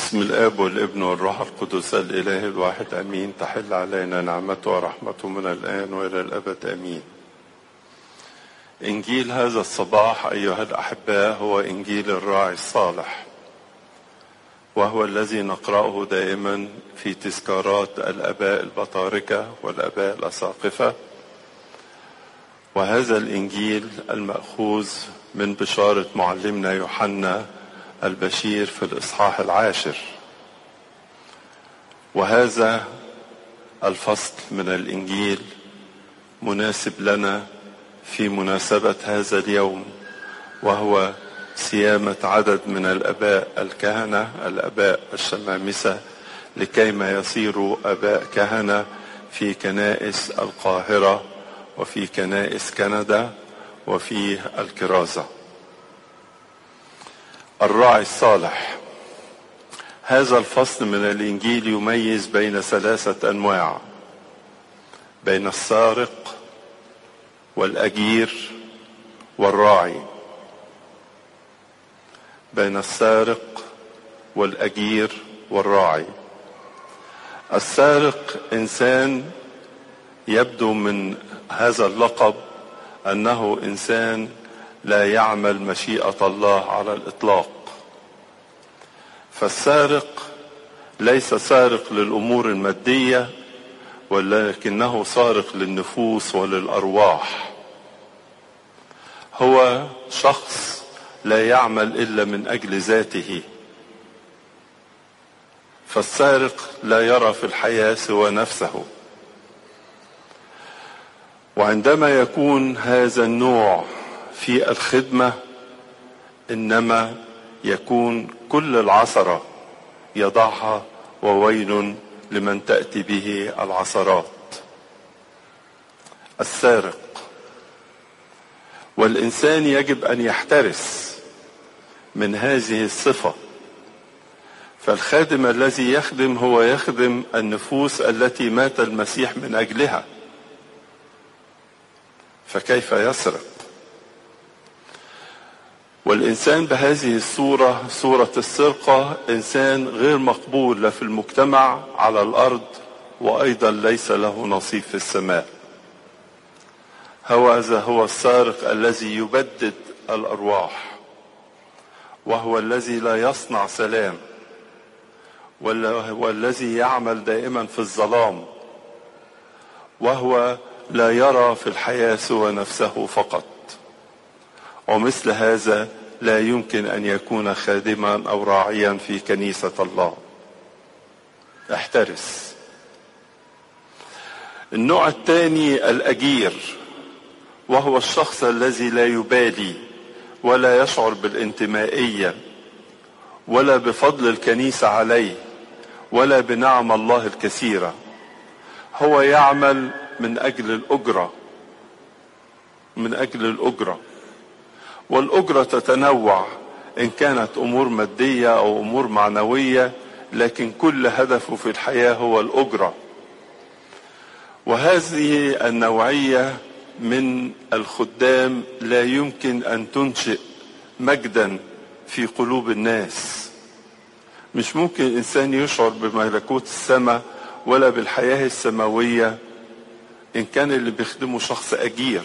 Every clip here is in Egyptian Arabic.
بسم الاب والابن والروح القدس الاله الواحد امين تحل علينا نعمته ورحمته من الان والى الابد امين انجيل هذا الصباح ايها الاحباء هو انجيل الراعي الصالح وهو الذي نقراه دائما في تذكارات الاباء البطاركه والاباء الاساقفه وهذا الانجيل الماخوذ من بشاره معلمنا يوحنا البشير في الاصحاح العاشر وهذا الفصل من الانجيل مناسب لنا في مناسبه هذا اليوم وهو صيامه عدد من الاباء الكهنه الاباء الشمامسه لكيما يصيروا اباء كهنه في كنائس القاهره وفي كنائس كندا وفي الكرازه الراعي الصالح هذا الفصل من الانجيل يميز بين ثلاثه انواع بين السارق والاجير والراعي بين السارق والاجير والراعي السارق انسان يبدو من هذا اللقب انه انسان لا يعمل مشيئه الله على الاطلاق فالسارق ليس سارق للامور الماديه ولكنه سارق للنفوس وللارواح هو شخص لا يعمل الا من اجل ذاته فالسارق لا يرى في الحياه سوى نفسه وعندما يكون هذا النوع في الخدمه انما يكون كل العثره يضعها وويل لمن تاتي به العثرات السارق والانسان يجب ان يحترس من هذه الصفه فالخادم الذي يخدم هو يخدم النفوس التي مات المسيح من اجلها فكيف يسرق والإنسان بهذه الصورة صورة السرقة إنسان غير مقبول لا في المجتمع على الأرض وأيضا ليس له نصيب في السماء هذا هو السارق الذي يبدد الأرواح وهو الذي لا يصنع سلام والذي يعمل دائما في الظلام وهو لا يرى في الحياة سوى نفسه فقط ومثل هذا لا يمكن ان يكون خادما او راعيا في كنيسه الله احترس النوع الثاني الاجير وهو الشخص الذي لا يبالي ولا يشعر بالانتمائيه ولا بفضل الكنيسه عليه ولا بنعم الله الكثيره هو يعمل من اجل الاجره من اجل الاجره والاجره تتنوع ان كانت امور ماديه او امور معنويه لكن كل هدفه في الحياه هو الاجره وهذه النوعيه من الخدام لا يمكن ان تنشئ مجدا في قلوب الناس مش ممكن انسان يشعر بملكوت السماء ولا بالحياه السماويه ان كان اللي بيخدمه شخص اجير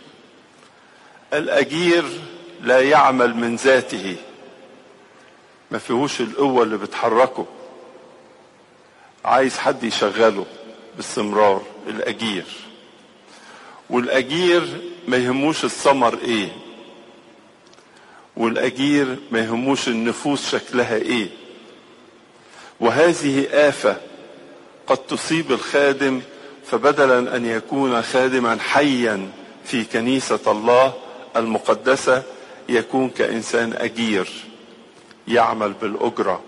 الاجير لا يعمل من ذاته ما فيهوش القوه اللي بتحركه عايز حد يشغله باستمرار الاجير والاجير ما يهموش الثمر ايه والاجير ما يهموش النفوس شكلها ايه وهذه افه قد تصيب الخادم فبدلا ان يكون خادما حيا في كنيسه الله المقدسه يكون كانسان اجير يعمل بالاجره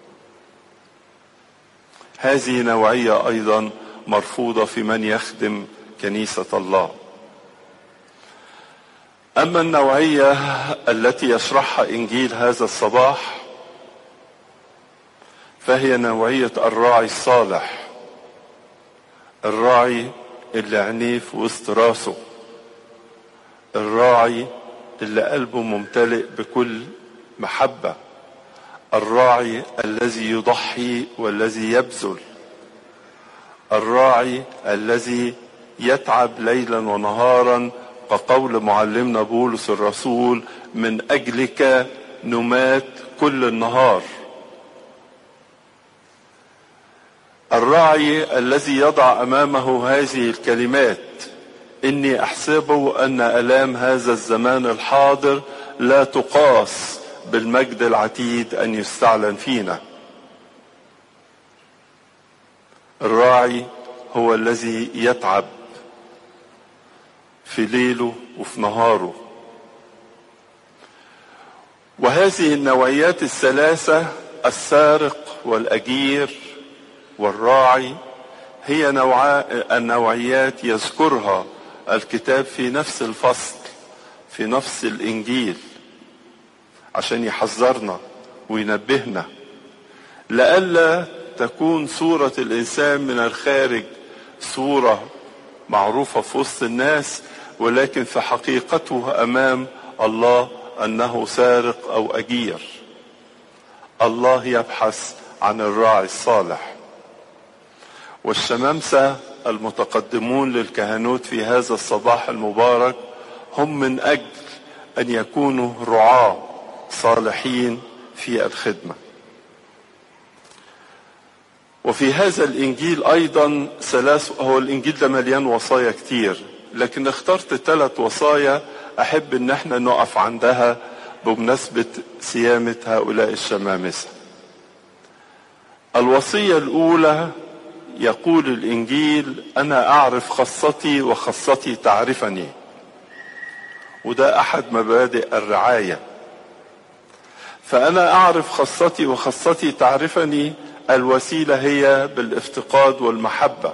هذه نوعيه ايضا مرفوضه في من يخدم كنيسه الله اما النوعيه التي يشرحها انجيل هذا الصباح فهي نوعيه الراعي الصالح الراعي اللي عينيه في وسط راسه الراعي اللي قلبه ممتلئ بكل محبة الراعي الذي يضحي والذي يبذل الراعي الذي يتعب ليلا ونهارا كقول معلمنا بولس الرسول من اجلك نمات كل النهار الراعي الذي يضع امامه هذه الكلمات اني احسبه ان الام هذا الزمان الحاضر لا تقاس بالمجد العتيد ان يستعلن فينا الراعي هو الذي يتعب في ليله وفي نهاره وهذه النوعيات الثلاثه السارق والاجير والراعي هي نوع النوعيات يذكرها الكتاب في نفس الفصل في نفس الانجيل عشان يحذرنا وينبهنا لئلا تكون صورة الإنسان من الخارج صورة معروفة في وسط الناس ولكن في حقيقته أمام الله أنه سارق أو أجير الله يبحث عن الراعي الصالح والشمامسة المتقدمون للكهنوت في هذا الصباح المبارك هم من أجل أن يكونوا رعاة صالحين في الخدمه وفي هذا الانجيل ايضا ثلاث هو الانجيل ده مليان وصايا كتير لكن اخترت ثلاث وصايا احب ان احنا نقف عندها بمناسبة صيامة هؤلاء الشمامسة الوصية الاولى يقول الانجيل انا اعرف خاصتي وخاصتي تعرفني وده احد مبادئ الرعايه فانا اعرف خاصتي وخاصتي تعرفني الوسيله هي بالافتقاد والمحبه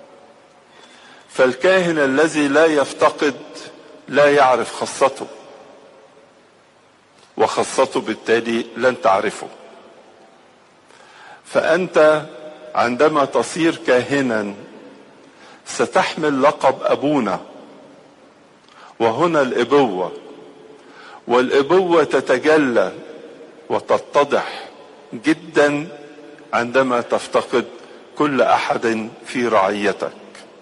فالكاهن الذي لا يفتقد لا يعرف خاصته وخاصته بالتالي لن تعرفه فانت عندما تصير كاهنا ستحمل لقب ابونا وهنا الابوه والابوه تتجلى وتتضح جدا عندما تفتقد كل احد في رعيتك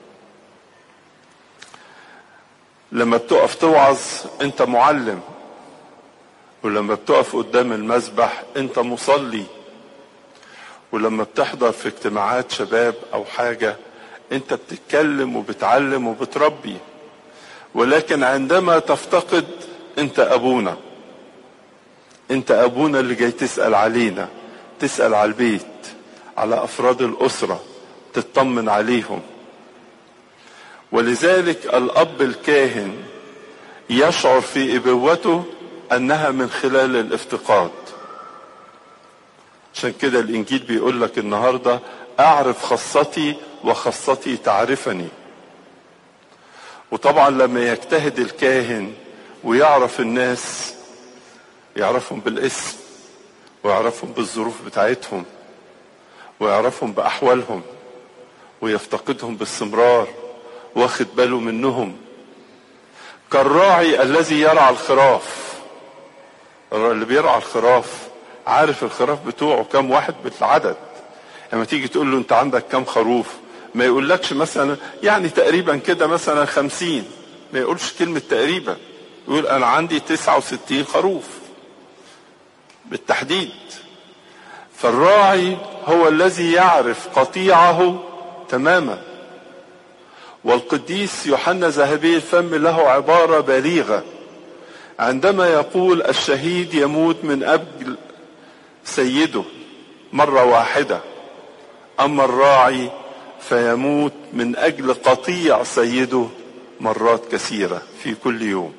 لما بتقف توعظ انت معلم ولما بتقف قدام المسبح انت مصلي ولما بتحضر في اجتماعات شباب او حاجه انت بتتكلم وبتعلم وبتربي ولكن عندما تفتقد انت ابونا انت ابونا اللي جاي تسال علينا تسال على البيت على افراد الاسره تطمن عليهم ولذلك الاب الكاهن يشعر في ابوته انها من خلال الافتقاد عشان كده الانجيل بيقول لك النهارده اعرف خاصتي وخاصتي تعرفني وطبعا لما يجتهد الكاهن ويعرف الناس يعرفهم بالاسم ويعرفهم بالظروف بتاعتهم ويعرفهم باحوالهم ويفتقدهم باستمرار واخد باله منهم كالراعي الذي يرعى الخراف اللي بيرعى الخراف عارف الخراف بتوعه كم واحد بالعدد لما تيجي تقول له انت عندك كم خروف ما يقولكش مثلا يعني تقريبا كده مثلا خمسين ما يقولش كلمة تقريبا يقول انا عندي تسعة وستين خروف بالتحديد فالراعي هو الذي يعرف قطيعه تماما والقديس يوحنا ذهبي الفم له عباره بليغه عندما يقول الشهيد يموت من اجل سيده مره واحده اما الراعي فيموت من اجل قطيع سيده مرات كثيره في كل يوم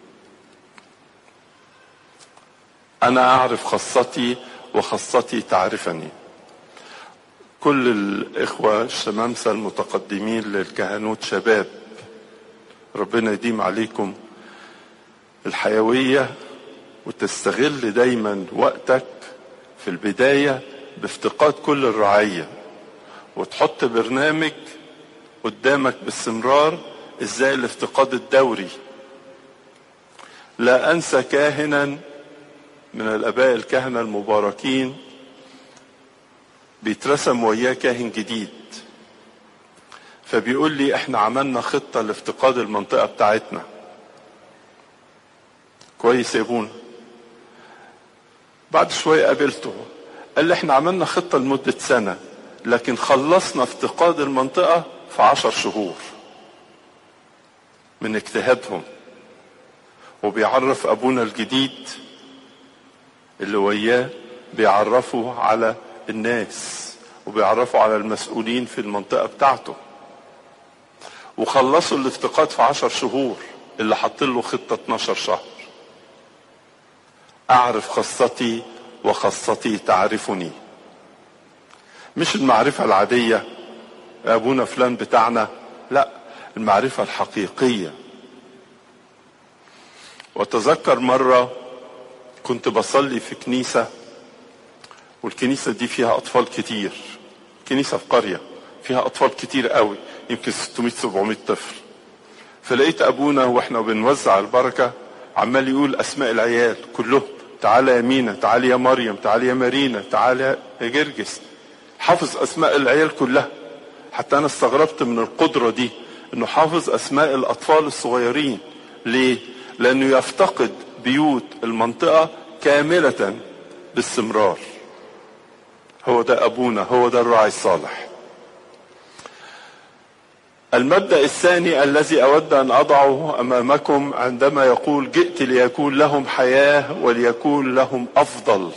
انا اعرف خاصتي وخاصتي تعرفني كل الاخوه الشمامسه المتقدمين للكهنوت شباب ربنا يديم عليكم الحيويه وتستغل دايما وقتك في البدايه بافتقاد كل الرعيه وتحط برنامج قدامك باستمرار ازاي الافتقاد الدوري لا انسى كاهنا من الاباء الكهنه المباركين بيترسم وياه كاهن جديد فبيقول لي احنا عملنا خطه لافتقاد المنطقه بتاعتنا كويس يا ابونا بعد شويه قابلته قال لي احنا عملنا خطه لمده سنه لكن خلصنا افتقاد المنطقه في عشر شهور من اجتهادهم وبيعرف ابونا الجديد اللي وياه بيعرفوا على الناس وبيعرفوا على المسؤولين في المنطقة بتاعته وخلصوا الافتقاد في عشر شهور اللي حط له خطة 12 شهر أعرف خاصتي وخاصتي تعرفني مش المعرفة العادية أبونا فلان بتاعنا لا المعرفة الحقيقية وتذكر مرة كنت بصلي في كنيسة والكنيسة دي فيها أطفال كتير كنيسة في قرية فيها أطفال كتير قوي يمكن 600 700 طفل فلقيت أبونا وإحنا بنوزع البركة عمال يقول أسماء العيال كلهم تعالى يا مينا تعالى يا مريم تعالى يا مارينا تعالى يا جرجس حافظ أسماء العيال كلها حتى أنا استغربت من القدرة دي إنه حافظ أسماء الأطفال الصغيرين ليه؟ لأنه يفتقد بيوت المنطقة كاملة باستمرار هو ده أبونا هو ده الراعي الصالح المبدأ الثاني الذي أود أن أضعه أمامكم عندما يقول جئت ليكون لهم حياة وليكون لهم أفضل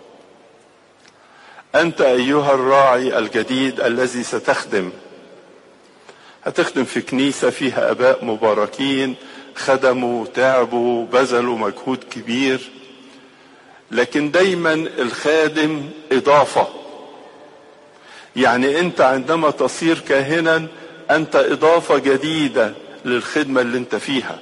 أنت أيها الراعي الجديد الذي ستخدم هتخدم في كنيسة فيها أباء مباركين خدموا تعبوا بذلوا مجهود كبير لكن دايما الخادم اضافه يعني انت عندما تصير كاهنا انت اضافه جديده للخدمه اللي انت فيها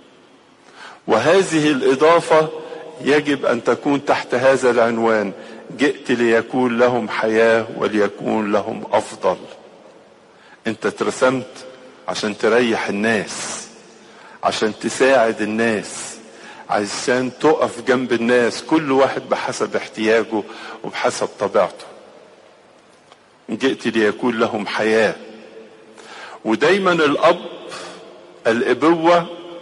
وهذه الاضافه يجب ان تكون تحت هذا العنوان جئت ليكون لهم حياه وليكون لهم افضل انت اترسمت عشان تريح الناس عشان تساعد الناس عشان تقف جنب الناس كل واحد بحسب احتياجه وبحسب طبيعته جئت ليكون لهم حياة ودايما الأب الأبوة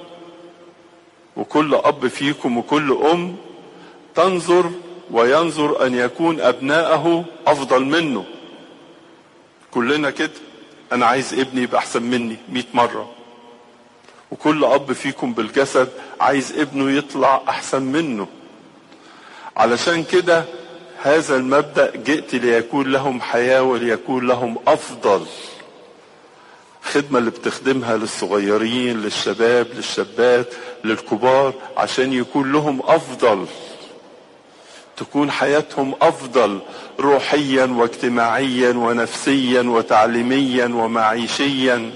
وكل أب فيكم وكل أم تنظر وينظر أن يكون أبناءه أفضل منه كلنا كده أنا عايز ابني يبقى أحسن مني مئة مرة وكل اب فيكم بالجسد عايز ابنه يطلع احسن منه علشان كده هذا المبدا جئت ليكون لهم حياه وليكون لهم افضل الخدمة اللي بتخدمها للصغيرين للشباب للشابات للكبار عشان يكون لهم أفضل تكون حياتهم أفضل روحيا واجتماعيا ونفسيا وتعليميا ومعيشيا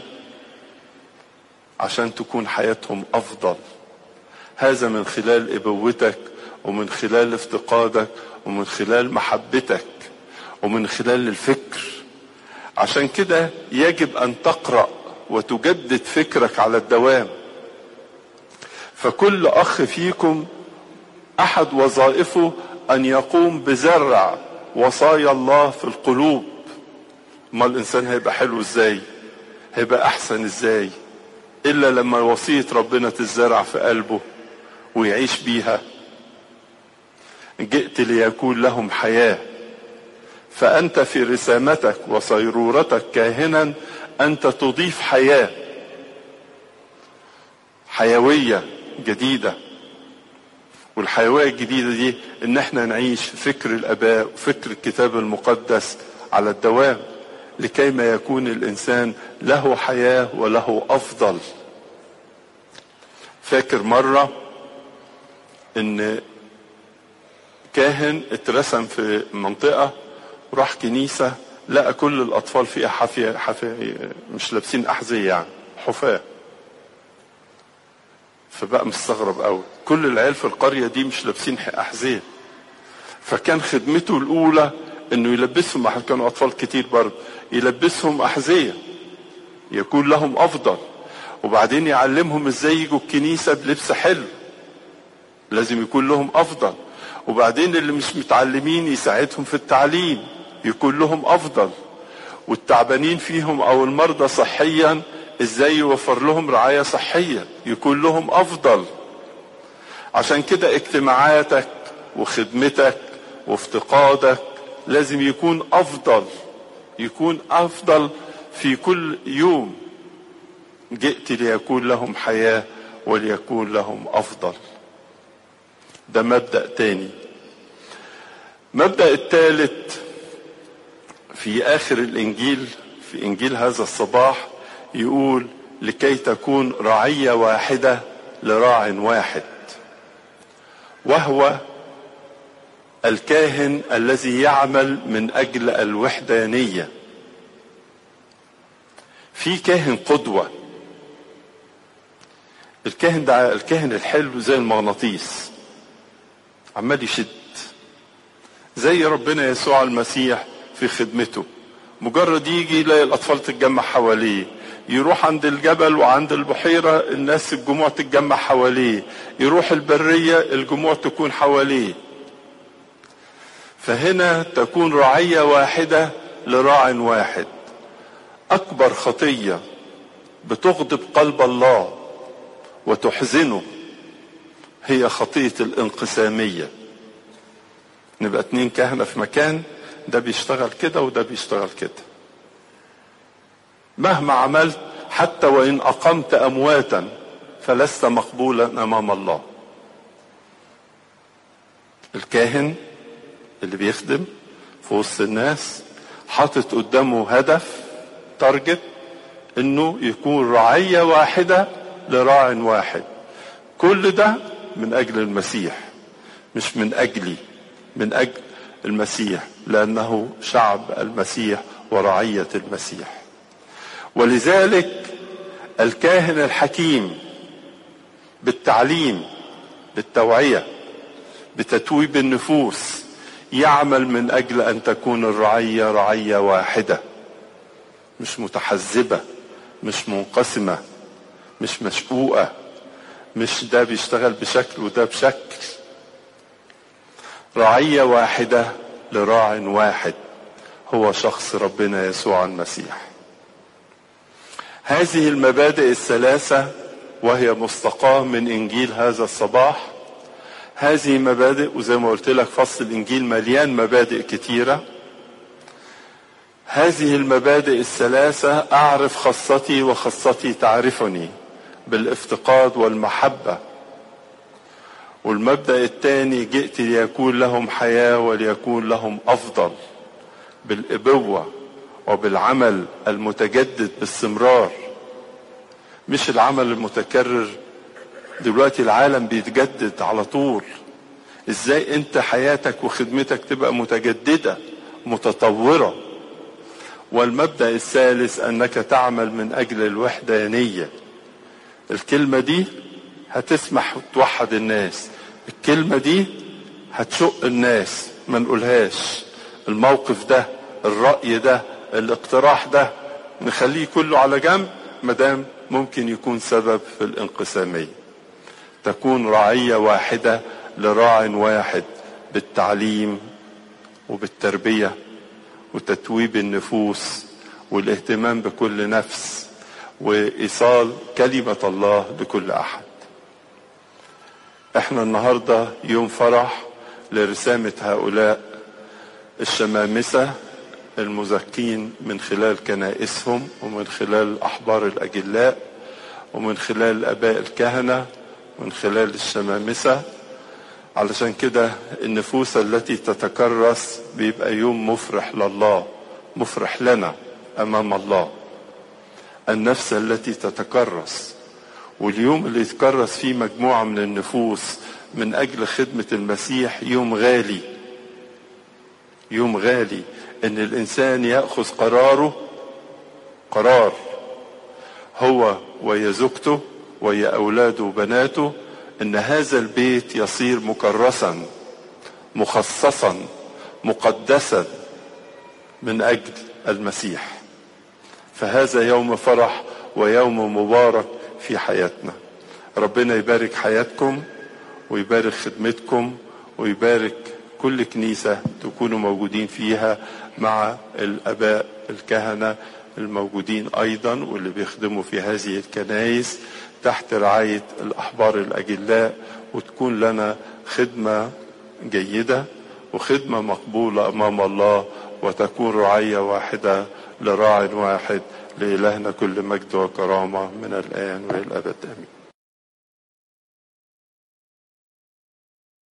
عشان تكون حياتهم افضل هذا من خلال ابوتك ومن خلال افتقادك ومن خلال محبتك ومن خلال الفكر عشان كده يجب ان تقرا وتجدد فكرك على الدوام فكل اخ فيكم احد وظائفه ان يقوم بزرع وصايا الله في القلوب ما الانسان هيبقى حلو ازاي هيبقى احسن ازاي الا لما وصيه ربنا تزرع في قلبه ويعيش بيها جئت ليكون لهم حياه فانت في رسامتك وصيرورتك كاهنا انت تضيف حياه حيويه جديده والحيويه الجديده دي ان احنا نعيش فكر الاباء وفكر الكتاب المقدس على الدوام لكي ما يكون الانسان له حياه وله افضل فاكر مره ان كاهن اترسم في منطقه وراح كنيسه لقى كل الاطفال فيها حافيه حافيه مش لابسين احذيه يعني حفاه فبقى مستغرب قوي كل العيال في القريه دي مش لابسين احذيه فكان خدمته الاولى انه يلبسهم كانوا اطفال كتير برضه يلبسهم احذيه يكون لهم افضل وبعدين يعلمهم ازاي يجوا الكنيسه بلبس حلو لازم يكون لهم افضل وبعدين اللي مش متعلمين يساعدهم في التعليم يكون لهم افضل والتعبانين فيهم او المرضى صحيا ازاي يوفر لهم رعاية صحية يكون لهم افضل عشان كده اجتماعاتك وخدمتك وافتقادك لازم يكون افضل يكون افضل في كل يوم جئت ليكون لهم حياة وليكون لهم افضل ده مبدأ تاني مبدأ الثالث في اخر الانجيل في انجيل هذا الصباح يقول لكي تكون رعية واحدة لراع واحد وهو الكاهن الذي يعمل من اجل الوحدانيه في كاهن قدوه الكاهن ده الكاهن الحلو زي المغناطيس عمال يشد زي ربنا يسوع المسيح في خدمته مجرد يجي يلاقي الاطفال تتجمع حواليه يروح عند الجبل وعند البحيرة الناس الجموع تتجمع حواليه يروح البرية الجموع تكون حواليه فهنا تكون رعية واحدة لراع واحد أكبر خطية بتغضب قلب الله وتحزنه هي خطية الانقسامية نبقى اتنين كهنة في مكان ده بيشتغل كده وده بيشتغل كده مهما عملت حتى وإن أقمت أمواتا فلست مقبولا أمام الله الكاهن اللي بيخدم في وسط الناس حاطط قدامه هدف تارجت انه يكون رعية واحدة لراع واحد كل ده من اجل المسيح مش من اجلي من اجل المسيح لانه شعب المسيح ورعية المسيح ولذلك الكاهن الحكيم بالتعليم بالتوعية بتتويب النفوس يعمل من اجل ان تكون الرعيه رعيه واحده مش متحزبه مش منقسمه مش مشقوقه مش ده بيشتغل بشكل وده بشكل رعيه واحده لراع واحد هو شخص ربنا يسوع المسيح هذه المبادئ الثلاثه وهي مستقاه من انجيل هذا الصباح هذه مبادئ وزي ما قلت لك فصل الانجيل مليان مبادئ كتيره هذه المبادئ الثلاثه اعرف خاصتي وخاصتي تعرفني بالافتقاد والمحبه والمبدا الثاني جئت ليكون لهم حياه وليكون لهم افضل بالابوه وبالعمل المتجدد باستمرار مش العمل المتكرر دلوقتي العالم بيتجدد على طول ازاي انت حياتك وخدمتك تبقى متجددة متطورة والمبدأ الثالث انك تعمل من اجل الوحدانية الكلمة دي هتسمح توحد الناس الكلمة دي هتشق الناس ما نقولهاش الموقف ده الرأي ده الاقتراح ده نخليه كله على جنب مدام ممكن يكون سبب في الانقساميه تكون رعية واحدة لراع واحد بالتعليم وبالتربية وتتويب النفوس والاهتمام بكل نفس وإيصال كلمة الله لكل أحد احنا النهاردة يوم فرح لرسامة هؤلاء الشمامسة المزكين من خلال كنائسهم ومن خلال الأحبار الأجلاء ومن خلال الآباء الكهنة من خلال الشمامسة علشان كده النفوس التي تتكرس بيبقى يوم مفرح لله مفرح لنا امام الله النفس التي تتكرس واليوم اللي يتكرس فيه مجموعة من النفوس من اجل خدمة المسيح يوم غالي يوم غالي ان الانسان ياخذ قراره قرار هو ويا زوجته ويا اولاده وبناته ان هذا البيت يصير مكرسا مخصصا مقدسا من اجل المسيح فهذا يوم فرح ويوم مبارك في حياتنا ربنا يبارك حياتكم ويبارك خدمتكم ويبارك كل كنيسة تكونوا موجودين فيها مع الآباء الكهنة الموجودين أيضا واللي بيخدموا في هذه الكنائس تحت رعاية الأحبار الأجلاء وتكون لنا خدمة جيدة وخدمة مقبولة أمام الله وتكون رعية واحدة لراع واحد لإلهنا كل مجد وكرامة من الآن وإلى الأبد آمين